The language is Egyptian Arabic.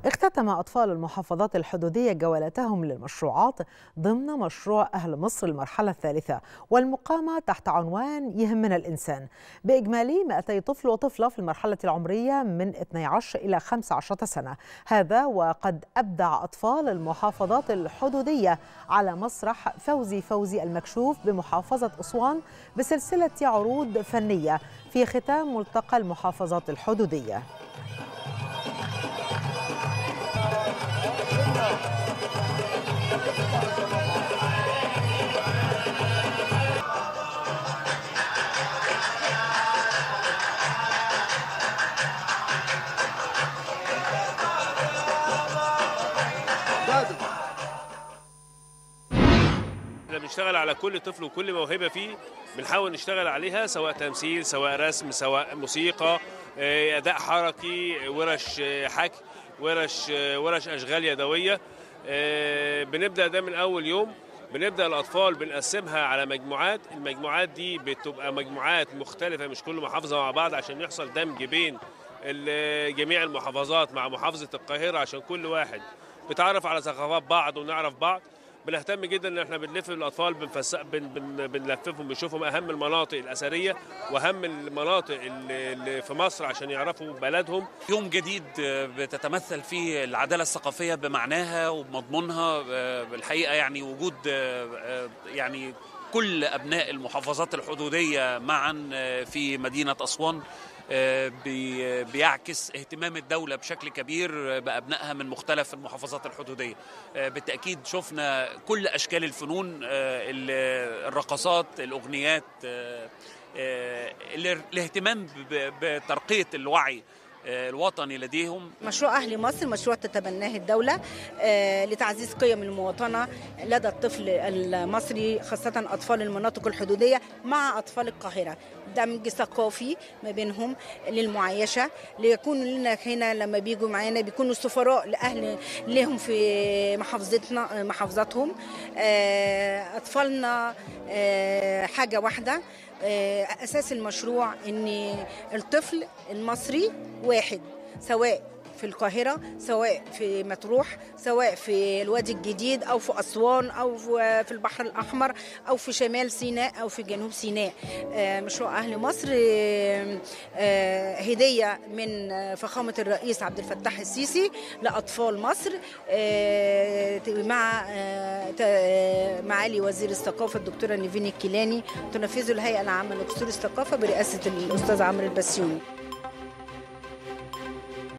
اختتم أطفال المحافظات الحدودية جولتهم للمشروعات ضمن مشروع أهل مصر المرحلة الثالثة والمقامة تحت عنوان يهمنا الإنسان بإجمالي 200 طفل وطفلة في المرحلة العمرية من 12 إلى 15 سنة هذا وقد أبدع أطفال المحافظات الحدودية على مسرح فوزي فوزي المكشوف بمحافظة أسوان بسلسلة عروض فنية في ختام ملتقى المحافظات الحدودية احنا بنشتغل على كل طفل وكل موهبه فيه بنحاول نشتغل عليها سواء تمثيل سواء رسم سواء موسيقى آه، اداء حركي ورش آه، حكي ورش آه، ورش اشغال يدويه آه، بنبدا ده من اول يوم بنبدا الاطفال بنقسمها على مجموعات المجموعات دي بتبقى مجموعات مختلفه مش كل محافظه مع بعض عشان يحصل دمج بين ال- جميع المحافظات مع محافظه القاهره عشان كل واحد بتعرف على ثقافات بعض ونعرف بعض بنهتم جدا ان احنا بنلف الاطفال بنفس... بن... بن... بنلففهم بنشوفهم اهم المناطق الاثريه واهم المناطق اللي اللي في مصر عشان يعرفوا بلدهم يوم جديد آه، بتتمثل فيه العدالة الثقافية بمعناها وبمضمونها آه، بالحقيقة يعني وجود آه، آه، يعني كل أبناء المحافظات الحدودية معا آه، في مدينة أسوان آه، بي- بيعكس اهتمام الدولة بشكل كبير بأبنائها من مختلف المحافظات الحدودية آه، بالتأكيد شفنا كل أشكال الفنون آه، ال- الرقصات الأغنيات آه، آه، ال- الاهتمام ب- بترقية الوعي آه، الوطني لديهم مشروع أهل مصر مشروع تتبناه الدولة آه، لتعزيز قيم المواطنة لدى الطفل المصري خاصة أطفال المناطق الحدودية مع أطفال القاهرة دمج ثقافي ما بينهم للمعايشة ليكونوا لنا هنا لما بيجوا معانا بيكونوا سفراء لأهل لهم في محافظتنا محافظاتهم آه، أطفالنا آه، حاجة واحدة آه، أساس المشروع إن الطفل المصري واحد سواء في القاهرة سواء في مطروح سواء في الوادي الجديد أو في أسوان أو في البحر الأحمر أو في شمال سيناء أو في جنوب سيناء آه، مشروع أهل مصر آه، آه، هدية من آه، فخامة الرئيس عبد الفتاح السيسي لأطفال مصر آه، مع آه، ت- آه، معالي وزير الثقافة الدكتورة نيفين الكيلاني تنفذه الهيئة العامة لدستور الثقافة برئاسة الأستاذ عمرو البسيوني